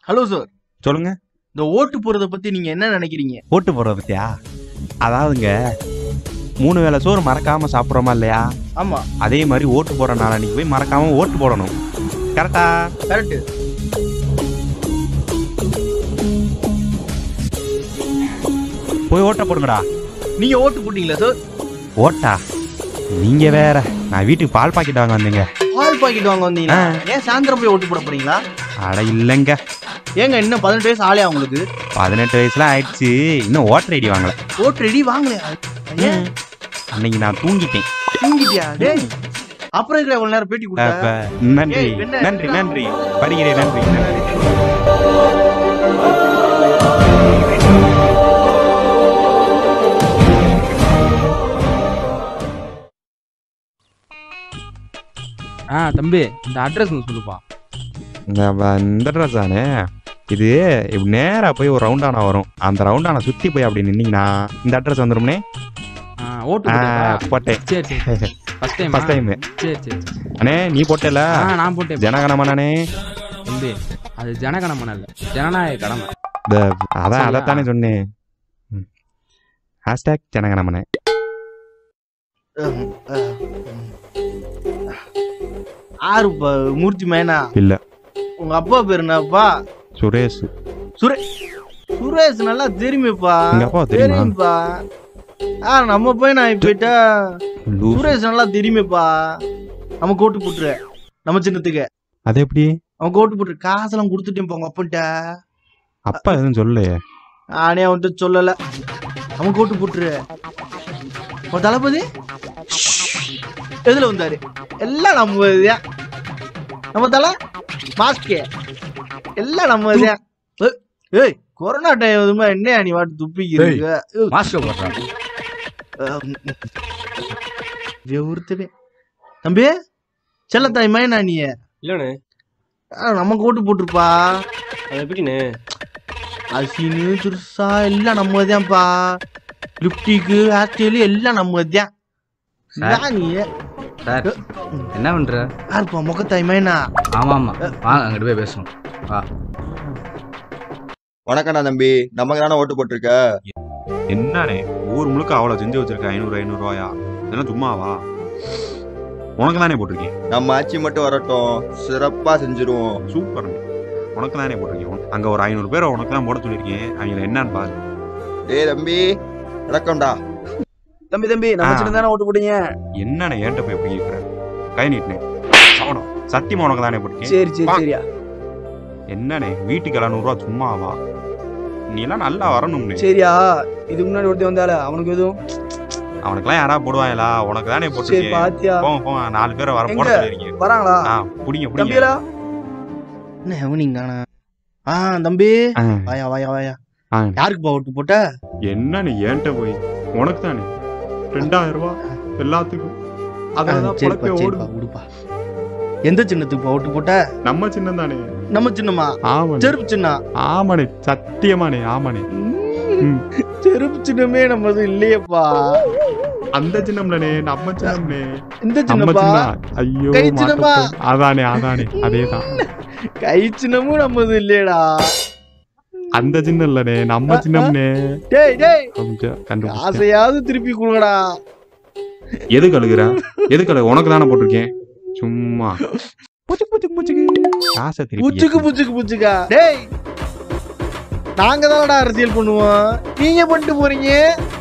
Hello sir சொல்லுங்க இந்த ஓட்டு போறத பத்தி நீங்க என்ன நினைக்கிறீங்க ஓட்டு போடுறத பத்தியா அதாவதுங்க மூணு வேளை சோறு மறக்காம சாப்பிட்றோமா இல்லையா ஆமா அதே மாதிரி ஓட்டு போடுற நாளைக்கு போய் மறக்காம ஓட்டு போடணும் கரெக்டா கரெக்ட் போய் ஓட்ட போடுங்கடா நீங்க ஓட்டு போட்டீங்களா சார் ஓட்டா நீங்க வேற நான் வீட்டுக்கு பால் பாக்கெட் வாங்க வந்தீங்க பால் பாக்கெட் வாங்க வந்தீங்களா ஆ. ஏன் சாயந்தரம் போய் ஓட்டு போட போறீங்களா அட இல்லைங்க ஏங்க இன்னும் பதினெட்டு வயசு ஆளையா உங்களுக்கு பதினெட்டு வயசுலாம் ஆயிடுச்சு இன்னும் ஓட்டர் ஐடி வாங்கல ஓட்டு ரெடி வாங்கலையா ஏன் அன்னைக்கு நான் தூங்கிட்டேன் தூங்கிட்டியா டேய் அப்புறம் இருக்கிற இவ்வளவு நேரம் பேட்டி அப்ப கொடுத்த நன்றி ஏய், என்ன? நன்றி நன்றி வருகிறேன் நன்றி நன்றி ஆ தம்பி இந்த அட்ரஸ் சொல்லுப்பா இந்த வ- இந்த ட்ரெஸ் தானே இது இப்படி நேரா போய் ஒரு ரவுண்டானா வரும் அந்த ரவுண்டானா சுத்தி போய் அப்படி நின்னீங்கன்னா இந்த அட்ரஸ் வந்துரும்னே ஆ ஓட்டு ஆ, போட்டியா? போட்டேன் சரி சரி ஃபர்ஸ்ட் டைம் ஃபர்ஸ்ட் டைம் சரி சரி சரி. அண்ணே நீ போட்டல ஆ நான் போட்டேன் ஜனகணமனே தம்பி அது ஜனகணமன இல்ல ஜனநாயக கடமை இந்த அதான் சரியா? அதைத்தானே சொன்னேன் ஹேஷ்டாக் ஜனகணமனே ஆறு ப- மூர்த்தி மேனா இல்ல உங்க அப்பா பேர் என்னப்பா சுரேஷ் சுரேஷ் நல்லா தெரியுமேப்பா எங்க அப்பா தெரியுமா தெரியும்பா ஆ நம்ம போய் நான் போயிட்டா லூசு. சுரேஷ் நல்லா தெரியுமேப்பா நம்ம கோட்டு போட்டுரு நம்ம சின்னத்துக்கு அது எப்படி அவன் கோட்டு போட்டுரு காசெல்லாம் கொடுத்துட்டேன் உங்க அப்பன்ட்ட அப்பா எதுவும் சொல்லலையே நானே அவன்கிட்ட சொல்லல அவன் கோட்டு போட்டுரு உன் தளபதி எதுல வந்தாரு எல்லாம் நம்ம இதுதான் நம்ம தலை மாஸ்கே எல்லாம் நம்ம இதுதான் ஏய், ஏய் கொரோனா டைம் எதுவுமே என்ன நீ வாட்டு துப்பிக்கிறீங்க மாஸ்டர் போடுறான் ஒருத்தவே தம்பி செல்லத்தாய் மைனா நீ இல்லண்ணே ஆ, நம்ம கோட்டு போட்டிருப்பா அது எப்படிண்ணே அசினு துருசா எல்லாம் நம்ம தான்ப்பா லிப்டிக்கு ஹேர் ஸ்டைலு எல்லாம் நம்ம தான் சார். நீ சார் என்ன பண்ற யாருப்பா முகத்தாய் மைனா ஆமா ஆமா வாங்க அங்கிட்டு போய் பேசுவோம் வா வணக்கம்டா தம்பி நமக்கு தானே ஓட்டு போட்டிருக்க என்னண்ணே ஊர் முழுக்க அவ்வளோ செஞ்சு வச்சிருக்க ஐநூறு ஐநூறுவாயா இதெல்லாம் சும்மாவா உனக்கு தானே போட்டிருக்கேன் நம்ம ஆட்சி மட்டும் வரட்டும் சிறப்பா செஞ்சிருவோம் சூப்பர் உனக்கு தானே போட்டிருக்கேன் உனக்கு- அங்க ஒரு ஐநூறு பேரை உனக்கு தான் போட சொல்லியிருக்கேன் அவங்க என்னன்னு பாரு டேய் தம்பி வணக்கம்டா தம்பி தம்பி நம்ம ஆ. சின்ன தானே ஓட்டு போட்டீங்க என்னண்ணே ஏன்ட்ட போய் எப்படி இருக்கிற கை நீட்டினேன் சவனம் சத்தியமா உனக்கு தானே போட்டிருக்கேன் சரி சரி வா. சரியா என்னண்ணே வீட்டுக்கு எழுநூறுவா சும்மாவா நீ எல்லாம் நல்லா வரணும்னு சரியா இதுக்கு முன்னாடி ஒருத்தன் வந்தால அவனுக்கு எதுவும் அவனுக்குலாம் யாரா போடுவாங்களா உனக்கு தானே சரி போட்டிருக்கேன் பாத்தியா போங்க போங்க நாலு பேரை வர போட எங்க? சொல்லிருக்கீங்க வராங்களா ஆ புடிங்க புடிங்க தம்பியலா என்ன எவனிங் தானே ஆ தம்பி ஆ, வாயா வாயா வாயா ஆ. யாருக்குப்பா ஓட்டு போட்ட என்ன நீ ஏன்ட்ட போய் உனக்கு தானே ரெண்டாயிரம் ரூபாய் எல்லாத்துக்கும் ஆ, அதெல்லாம் சரிப்பா பழக்க சரிப்பா ஓடு விடுப்பா எந்த சின்னத்துக்குப்பா ஓட்டு போட்ட நம்ம சின்னம் தானே நம்ம சின்னமா ஆமாண்ணே செருப்பு சின்னம் ஆமாண்ணே சத்தியமாண்ணே ஆமாண்ணே ம். செருப்பு சின்னமே நம்மது இல்லையேப்பா அந்த சின்னம்லனே நம்ம சின்னம்னே இந்த நம்ம சின்னப்பா சின்னம் ஐயோ கை சின்னமா? மாட்டப்போ. அதானே அதானே அதேதான் கை சின்னமும் நம்மது இல்லையடா அந்த சின்னம் இல்லனே நம்ம சின்னம்னே டேய் டேய் கொஞ்சம் கண்டுபிடிச்சேன் ஆசையாவது திருப்பி கொடுங்கடா எது கழுகுற எது கழுகு உனக்கு தானே போட்டிருக்கேன் சும்மா புச்சு புச்சு புச்சுக்கு காசை திருப்பி புச்சுக்கு புச்சுக்கு புச்சுக்கா டேய் நாங்க தானடா அரசியல் பண்ணுவோம் நீங்க பண்ணிட்டு போறீங்க